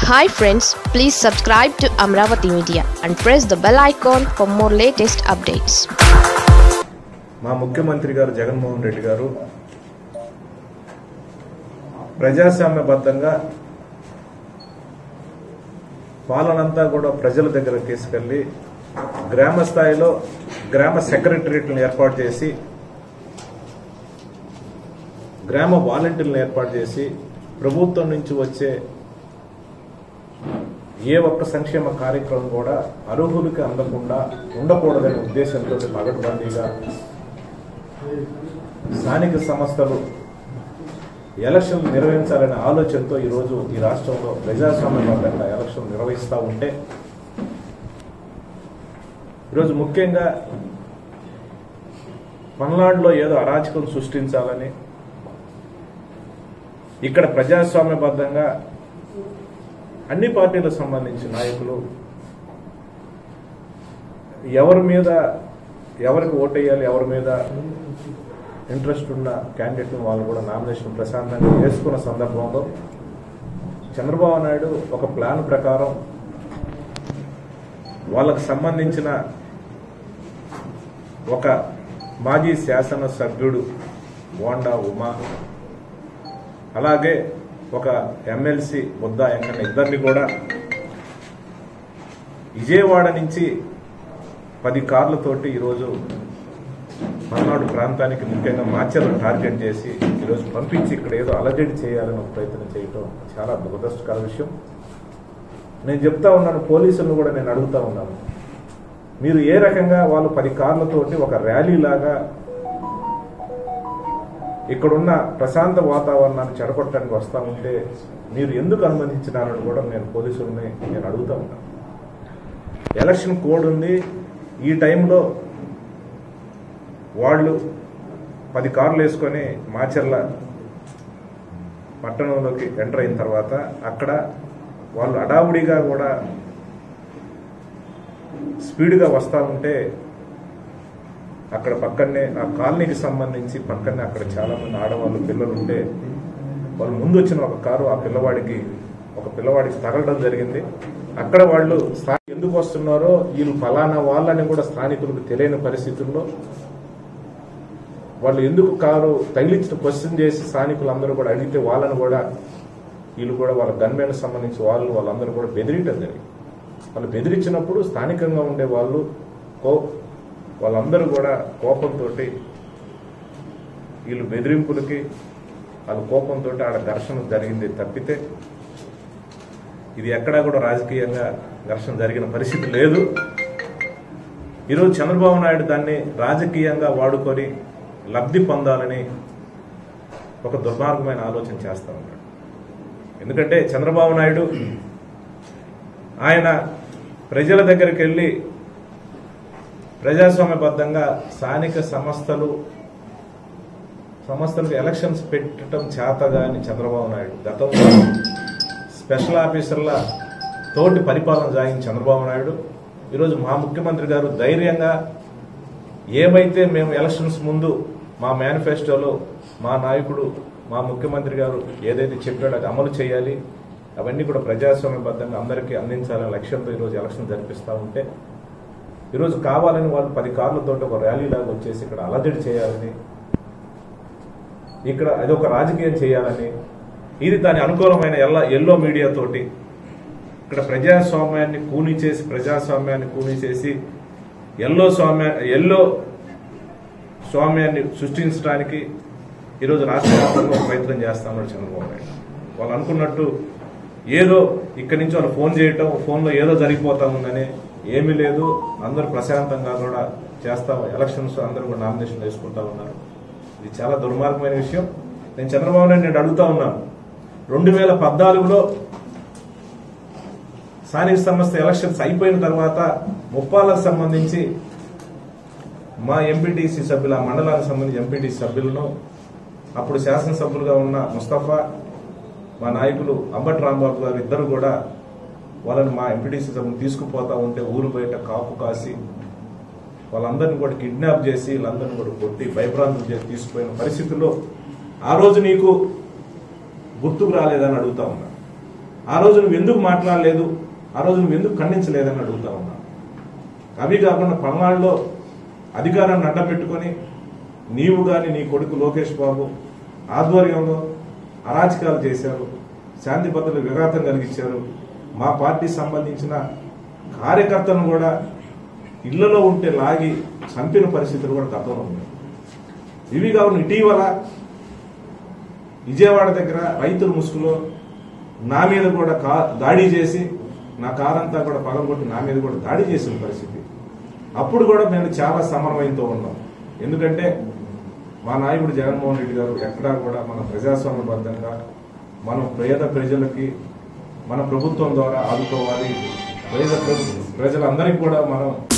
hi friends please subscribe to Amaravati media and press the bell icon for more latest updates మా ముఖ్యమంత్రి గారు జగన్మోహన్ రెడ్డి గారు ప్రజాస్వామ్యబద్ధంగా పాలనంతా కూడా ప్రజల దగ్గర తీసుకెళ్లి గ్రామ స్థాయిలో గ్రామ సెక్రటరియట్లను ఏర్పాటు చేసి గ్రామ వాలంటీర్లను ఏర్పాటు చేసి ప్రభుత్వం నుంచి వచ్చే ఏ ఒక్క సంక్షేమ కార్యక్రమం కూడా అర్హులకి అందకుండా ఉండకూడదనే ఉద్దేశంతో పగడ్బందీగా స్థానిక సంస్థలు ఎలక్షన్లు నిర్వహించాలనే ఆలోచనతో ఈరోజు ఈ రాష్ట్రంలో ప్రజాస్వామ్యబద్ధంగా ఎలక్షన్ నిర్వహిస్తూ ఉంటే ఈరోజు ముఖ్యంగా పల్నాడులో ఏదో అరాచకం సృష్టించాలని ఇక్కడ ప్రజాస్వామ్యబద్ధంగా అన్ని పార్టీలకు సంబంధించిన నాయకులు ఎవరి మీద ఎవరికి ఓటేయాలి ఎవరి మీద ఇంట్రెస్ట్ ఉన్న క్యాండిడేట్ వాళ్ళు కూడా నామినేషన్ ప్రశాంతంగా వేసుకున్న సందర్భంలో చంద్రబాబు నాయుడు ఒక ప్లాన్ ప్రకారం వాళ్ళకు సంబంధించిన ఒక మాజీ శాసనసభ్యుడు బోండా ఉమా అలాగే ఒక ఎమ్మెల్సీ ముద్దా వెంకన్న ఇద్దరిని కూడా విజయవాడ నుంచి పది కార్లతోటి ఈరోజు పల్నాడు ప్రాంతానికి ముఖ్యంగా మాచర్లను టార్గెట్ చేసి ఈరోజు పంపించి ఇక్కడ ఏదో అలజడి చేయాలని ఒక ప్రయత్నం చేయటం చాలా దురదృష్టకర విషయం నేను చెప్తా ఉన్నాను పోలీసులను కూడా నేను అడుగుతా ఉన్నాను మీరు ఏ రకంగా వాళ్ళు పది కార్లతోటి ఒక ర్యాలీ లాగా ఇక్కడున్న ప్రశాంత వాతావరణాన్ని చెడగొట్టడానికి వస్తా ఉంటే మీరు ఎందుకు అనుమతించినారని కూడా నేను పోలీసుల్ని నేను అడుగుతా ఉన్నాను ఎలక్షన్ కోడ్ ఉంది ఈ టైంలో వాళ్ళు పది కార్లు వేసుకొని మాచర్ల పట్టణంలోకి ఎంటర్ అయిన తర్వాత అక్కడ వాళ్ళు అడావుడిగా కూడా స్పీడ్గా వస్తూ ఉంటే అక్కడ పక్కనే ఆ కాలనీకి సంబంధించి పక్కనే అక్కడ చాలా మంది ఆడవాళ్ళు పిల్లలు ఉంటే వాళ్ళు ముందు వచ్చిన ఒక కారు ఆ పిల్లవాడికి ఒక పిల్లవాడికి తగలడం జరిగింది అక్కడ వాళ్ళు స్థా- ఎందుకు వస్తున్నారో వీళ్ళు ఫలానా వాళ్ళని కూడా స్థానికులకు తెలియని పరిస్థితుల్లో వాళ్ళు ఎందుకు కారు తగిలించిన క్వశ్చన్ చేసి స్థానికులందరూ కూడా అడిగితే వాళ్ళని కూడా వీళ్ళు కూడా వాళ్ళ గన్మెన్ సంబంధించి వాళ్ళు వాళ్ళందరూ కూడా బెదిరించడం జరిగింది వాళ్ళు బెదిరించినప్పుడు స్థానికంగా ఉండే వాళ్ళు కో వాళ్ళందరూ కూడా కోపంతో వీళ్ళు బెదిరింపులకి వాళ్ళ కోపంతో ఆడ ఘర్షణ జరిగింది తప్పితే ఇది ఎక్కడా కూడా రాజకీయంగా ఘర్షణ జరిగిన పరిస్థితి లేదు ఈరోజు చంద్రబాబు నాయుడు దాన్ని రాజకీయంగా వాడుకొని లబ్ధి పొందాలని ఒక దుర్మార్గమైన ఆలోచన చేస్తా ఉన్నాడు ఎందుకంటే చంద్రబాబు నాయుడు ఆయన ప్రజల దగ్గరికి వెళ్ళి ప్రజాస్వామ్యబద్ధంగా స్థానిక సంస్థలు సంస్థలకు ఎలక్షన్స్ పెట్టడం చేతగాని చంద్రబాబు నాయుడు గతంలో స్పెషల్ ఆఫీసర్ల తోటి పరిపాలన సాగిన చంద్రబాబు నాయుడు ఈరోజు మా ముఖ్యమంత్రి గారు ధైర్యంగా ఏమైతే మేము ఎలక్షన్స్ ముందు మా మేనిఫెస్టోలో మా నాయకుడు మా ముఖ్యమంత్రి గారు ఏదైతే చెప్పాడో అది అమలు చేయాలి అవన్నీ కూడా ప్రజాస్వామ్యబద్ధంగా అందరికీ అందించాలనే లక్ష్యంతో ఈరోజు ఎలక్షన్ జరిపిస్తూ ఉంటే ఈరోజు కావాలని వాళ్ళు పది కార్లతో ఒక ర్యాలీ లాగా వచ్చేసి ఇక్కడ అలజడి చేయాలని ఇక్కడ అదొక రాజకీయం చేయాలని ఇది దాని అనుకూలమైన ఎల్ల ఎల్లో మీడియా తోటి ఇక్కడ ప్రజాస్వామ్యాన్ని కూని చేసి ప్రజాస్వామ్యాన్ని కూని చేసి ఎల్లో స్వామ్య ఎల్లో స్వామ్యాన్ని సృష్టించడానికి ఈరోజు రాష్ట్ర వ్యాప్తంగా ఒక ప్రయత్నం చేస్తా ఉన్నాడు చంద్రబాబు నాయుడు వాళ్ళు అనుకున్నట్టు ఏదో ఇక్కడి నుంచి వాళ్ళు ఫోన్ చేయటం ఫోన్లో ఏదో జరిగిపోతా ఉందని ఏమీ లేదు అందరూ ప్రశాంతంగా కూడా చేస్తాం ఎలక్షన్స్ అందరూ కూడా నామినేషన్ వేసుకుంటా ఉన్నారు ఇది చాలా దుర్మార్గమైన విషయం నేను చంద్రబాబు నాయుడు నేను అడుగుతా ఉన్నాను రెండు వేల పద్నాలుగులో స్థానిక సంస్థ ఎలక్షన్స్ అయిపోయిన తర్వాత ముప్పాలకు సంబంధించి మా ఎంపీటీసీ సభ్యులు ఆ మండలానికి సంబంధించి ఎంపీటీసీ సభ్యులను అప్పుడు శాసనసభ్యులుగా ఉన్న ముస్తఫా మా నాయకులు అంబటి రాంబాబు గారు ఇద్దరు కూడా వాళ్ళని మా ఎంపీటీసీ సభ్యులు తీసుకుపోతా ఉంటే ఊరు బయట కాపు కాసి వాళ్ళందరిని కూడా కిడ్నాప్ చేసి వీళ్ళందరిని కూడా కొట్టి భయభ్రాంతులు చేసి తీసుకుపోయిన పరిస్థితుల్లో ఆ రోజు నీకు గుర్తుకు రాలేదని అడుగుతా ఉన్నా ఆ రోజు నువ్వు ఎందుకు మాట్లాడలేదు ఆ రోజు నువ్వు ఎందుకు ఖండించలేదని అడుగుతా ఉన్నా అవి కాకుండా పల్నాడులో అధికారాన్ని అడ్డం పెట్టుకొని నీవు కానీ నీ కొడుకు లోకేష్ బాబు ఆధ్వర్యంలో అరాచకాలు చేశారు శాంతి భద్రతలు విఘాతం కలిగించారు మా పార్టీ సంబంధించిన కార్యకర్తలను కూడా ఇళ్లలో ఉంటే లాగి చంపిన పరిస్థితులు కూడా గతంలో ఉన్నాయి ఇవి కావున ఇటీవల విజయవాడ దగ్గర రైతుల ముసుగులో నా మీద కూడా కా దాడి చేసి నా కారంతా కూడా పగలగొట్టి నా మీద కూడా దాడి చేసిన పరిస్థితి అప్పుడు కూడా మేము చాలా సమన్వయంతో ఉన్నాం ఎందుకంటే మా నాయకుడు జగన్మోహన్ రెడ్డి గారు ఎక్కడా కూడా మన ప్రజాస్వామ్యబద్ధంగా మనం పేద ప్రజలకి మన ప్రభుత్వం ద్వారా ఆదుకోవాలి పేద ప్ర- ప్రజలందరికీ కూడా మనం